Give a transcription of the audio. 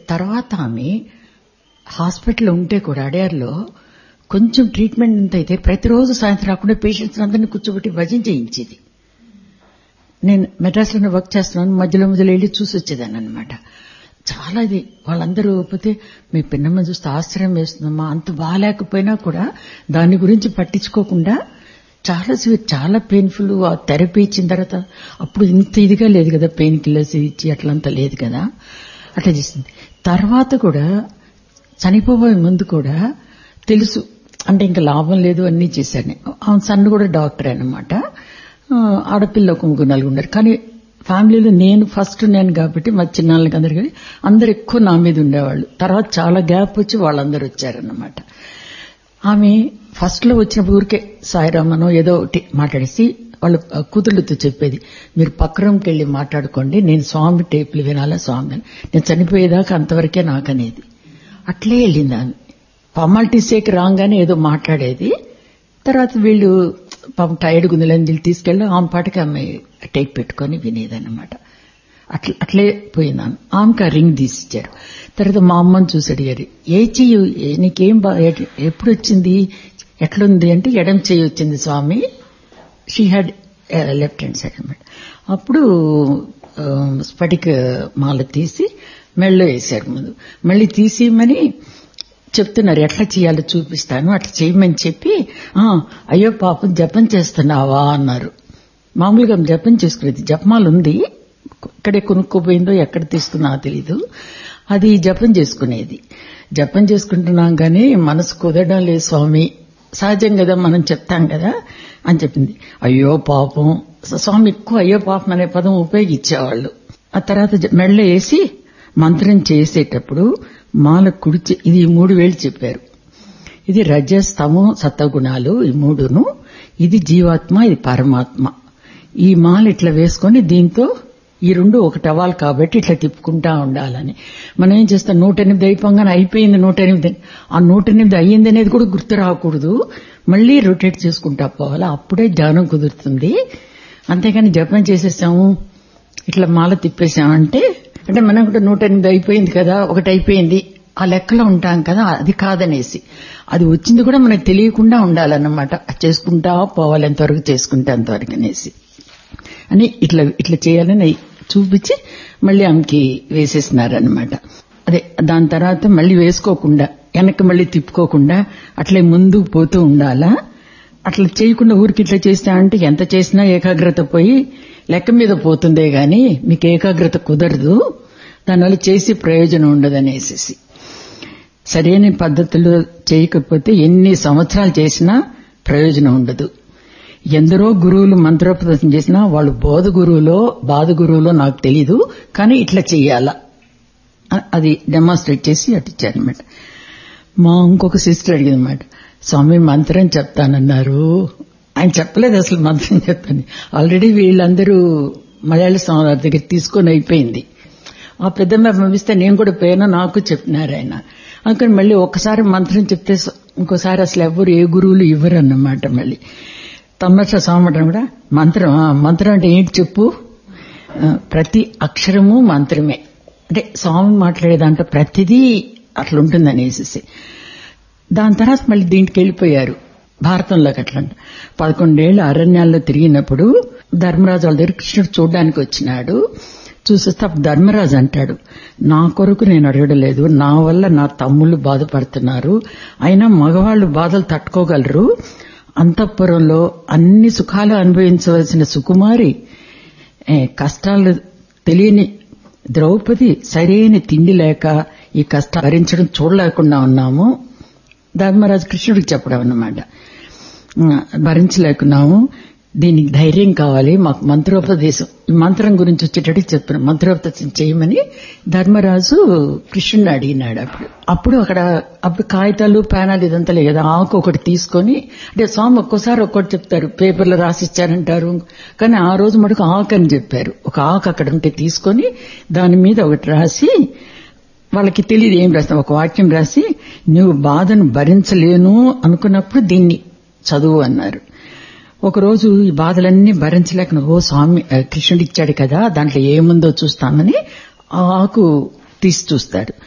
తర్వాత ఆమె హాస్పిటల్ ఉంటే కూడా అడయార్లో కొంచెం ట్రీట్మెంట్ ఎంత అయితే ప్రతిరోజు సాయంత్రం రాకుండా పేషెంట్స్ అందరినీ కూర్చోబెట్టి భజన చేయించేది నేను మెడ్రాస్లోనే వర్క్ చేస్తున్నాను మధ్యలో మధ్యలో వెళ్ళి చూసి వచ్చేదాన్ని అనమాట చాలా ఇది వాళ్ళందరూ పోతే మీ పిన్నమ్మ చూస్తే ఆశ్చర్యం వేస్తుందమ్మా అంత బాగాలేకపోయినా కూడా దాని గురించి పట్టించుకోకుండా చాలా సివియర్ చాలా పెయిన్ఫుల్ ఆ థెరపీ ఇచ్చిన తర్వాత అప్పుడు ఇంత ఇదిగా లేదు కదా పెయిన్ కిల్లర్స్ ఇచ్చి అట్లంతా లేదు కదా అట్లా చేసింది తర్వాత కూడా చనిపోబోయే ముందు కూడా తెలుసు అంటే ఇంకా లాభం లేదు అన్నీ చేశాను ఆమె సన్ను కూడా డాక్టర్ అనమాట ఆడపిల్ల ఒక ముగ్గురు నలుగురు ఉన్నారు కానీ ఫ్యామిలీలో నేను ఫస్ట్ నేను కాబట్టి మా చిన్నాళ్ళకి అందరు కానీ అందరు ఎక్కువ నా మీద ఉండేవాళ్ళు తర్వాత చాలా గ్యాప్ వచ్చి వాళ్ళందరూ వచ్చారన్నమాట ఆమె ఫస్ట్ లో వచ్చినప్పుడు ఊరికే సాయిరామనో ఏదో ఒకటి మాట్లాడేసి వాళ్ళ కూతుళ్ళతో చెప్పేది మీరు పక్క రూమ్కి వెళ్ళి మాట్లాడుకోండి నేను స్వామి టేపులు వినాలా స్వామి అని నేను చనిపోయేదాకా అంతవరకే నాకనేది అట్లే వెళ్ళింది ఆమె ఫార్మాలిటీసేకి రాగానే ఏదో మాట్లాడేది తర్వాత వీళ్ళు పాపం టైర్డ్ గుందెలని వీళ్ళు తీసుకెళ్ళి ఆమె పాటకి ఆమె టేప్ పెట్టుకొని వినేదన్నమాట అట్లా అట్లే పోయినాను ఆమెకి ఆ రింగ్ తీసిచ్చారు తర్వాత మా అమ్మని చూసి అడిగారు ఏ చెయ్యి నీకేం బా ఎప్పుడు వచ్చింది ఎట్లుంది అంటే ఎడం చెయ్యి వచ్చింది స్వామి she had left hand side అనమాట అప్పుడు స్ఫటిక మాల తీసి మెళ్ళో వేశారు ముందు మళ్ళీ తీసేయమని చెప్తున్నారు ఎట్లా చేయాలో చూపిస్తాను అట్లా చేయమని చెప్పి అయ్యో పాపం జపం చేస్తున్నావా అన్నారు మామూలుగా జపం చేసుకునేది జపమాల ఉంది ఇక్కడే కొనుక్కోపోయిందో ఎక్కడ తీసుకున్నా తెలీదు అది జపం చేసుకునేది జపం చేసుకుంటున్నాం కానీ మనసు కుదరడం లేదు స్వామి సహజం కదా మనం చెప్తాం కదా అని చెప్పింది అయ్యో పాపం స్వామి ఎక్కువ అయ్యో పాపం అనే పదం ఉపయోగించేవాళ్ళు ఆ తర్వాత మెళ్ళ వేసి మంత్రం చేసేటప్పుడు మాల కుడిచి ఇది మూడు వేలు చెప్పారు ఇది రజస్తము సత్తగుణాలు ఈ మూడును ఇది జీవాత్మ ఇది పరమాత్మ ఈ మాల ఇట్లా వేసుకొని దీంతో ఈ రెండు ఒకటి అవ్వాలి కాబట్టి ఇట్లా తిప్పుకుంటా ఉండాలని మనం ఏం చేస్తాం నూట ఎనిమిది అయిపోగానే అయిపోయింది నూట ఎనిమిది ఆ నూట ఎనిమిది అయ్యింది అనేది కూడా గుర్తు రాకూడదు మళ్ళీ రొటేట్ చేసుకుంటా పోవాలి అప్పుడే ధ్యానం కుదురుతుంది అంతేగాని జపం చేసేసాము ఇట్లా మాల తిప్పేసామంటే అంటే మనం కూడా నూట ఎనిమిది అయిపోయింది కదా ఒకటి అయిపోయింది ఆ లెక్కలో ఉంటాం కదా అది కాదనేసి అది వచ్చింది కూడా మనకు తెలియకుండా ఉండాలన్నమాట చేసుకుంటా పోవాలి ఎంతవరకు చేసుకుంటే అంతవరకు అనేసి అని ఇట్లా ఇట్లా చేయాలని చూపించి మళ్ళీ ఆమెకి వేసేసినారనమాట అదే దాని తర్వాత మళ్ళీ వేసుకోకుండా వెనక్కి మళ్ళీ తిప్పుకోకుండా అట్లే ముందు పోతూ ఉండాలా అట్లా చేయకుండా ఊరికి ఇట్లా చేస్తా అంటే ఎంత చేసినా ఏకాగ్రత పోయి లెక్క మీద పోతుందే గాని మీకు ఏకాగ్రత కుదరదు దానివల్ల చేసి ప్రయోజనం ఉండదనేసి సరైన పద్ధతిలో చేయకపోతే ఎన్ని సంవత్సరాలు చేసినా ప్రయోజనం ఉండదు ఎందరో గురువులు మంత్రోపదేశం చేసినా వాళ్ళు బోధ గురువులో బాధ గురువులో నాకు తెలీదు కానీ ఇట్లా చెయ్యాలా అది డెమాన్స్ట్రేట్ చేసి అటు ఇచ్చారనమాట మా ఇంకొక సిస్టర్ అడిగింది అనమాట స్వామి మంత్రం చెప్తానన్నారు ఆయన చెప్పలేదు అసలు మంత్రం చెప్తాను ఆల్రెడీ వీళ్ళందరూ మలయాళ స్వామి దగ్గర తీసుకొని అయిపోయింది ఆ పెద్దమ్మ పంపిస్తే నేను కూడా పోయినా నాకు చెప్పినారు ఆయన అందుకని మళ్ళీ ఒకసారి మంత్రం చెప్తే ఇంకోసారి అసలు ఎవరు ఏ గురువులు ఇవ్వరు అన్నమాట మళ్ళీ తమ్మచ్చ స్వామి కూడా మంత్రం మంత్రం అంటే ఏంటి చెప్పు ప్రతి అక్షరము మంత్రమే అంటే స్వామి మాట్లాడే దాంట్లో ప్రతిదీ అట్లుంటుంది అనేసి దాని తర్వాత మళ్ళీ దీంట్కి వెళ్ళిపోయారు భారతంలోకి అట్లా పదకొండేళ్లు అరణ్యాల్లో తిరిగినప్పుడు ధర్మరాజు వాళ్ళ దగ్గర కృష్ణుడు చూడడానికి వచ్చినాడు చూసేస్తే అప్పుడు ధర్మరాజు అంటాడు నా కొరకు నేను అడగడలేదు నా వల్ల నా తమ్ముళ్ళు బాధపడుతున్నారు అయినా మగవాళ్ళు బాధలు తట్టుకోగలరు అంతఃపురంలో అన్ని సుఖాలు అనుభవించవలసిన సుకుమారి కష్టాలు తెలియని ద్రౌపది సరైన తిండి లేక ఈ కష్టం భరించడం చూడలేకుండా ఉన్నాము ధర్మరాజు కృష్ణుడికి చెప్పడం అన్నమాట భరించలేకున్నాము దీనికి ధైర్యం కావాలి మాకు మంత్రోపదేశం ఈ మంత్రం గురించి వచ్చేటట్టు చెప్పిన మంత్రోపదేశం చేయమని ధర్మరాజు కృష్ణుడిని అడిగినాడు అప్పుడు అప్పుడు అక్కడ అప్పుడు కాగితాలు పేనాలు ఇదంతా లేదు ఆకు ఒకటి తీసుకొని అంటే స్వామి ఒక్కోసారి ఒక్కటి చెప్తారు పేపర్లో రాసిచ్చారంటారు కానీ ఆ రోజు మటుకు ఆకు అని చెప్పారు ఒక ఆకు అక్కడ ఉంటే తీసుకొని దాని మీద ఒకటి రాసి వాళ్ళకి తెలియదు ఏం రాస్తాం ఒక వాక్యం రాసి నువ్వు బాధను భరించలేను అనుకున్నప్పుడు దీన్ని చదువు అన్నారు ఒకరోజు ఈ బాధలన్నీ భరించలేక ఓ స్వామి కృష్ణుడు ఇచ్చాడు కదా దాంట్లో ఏముందో చూస్తామని ఆకు తీసి చూస్తాడు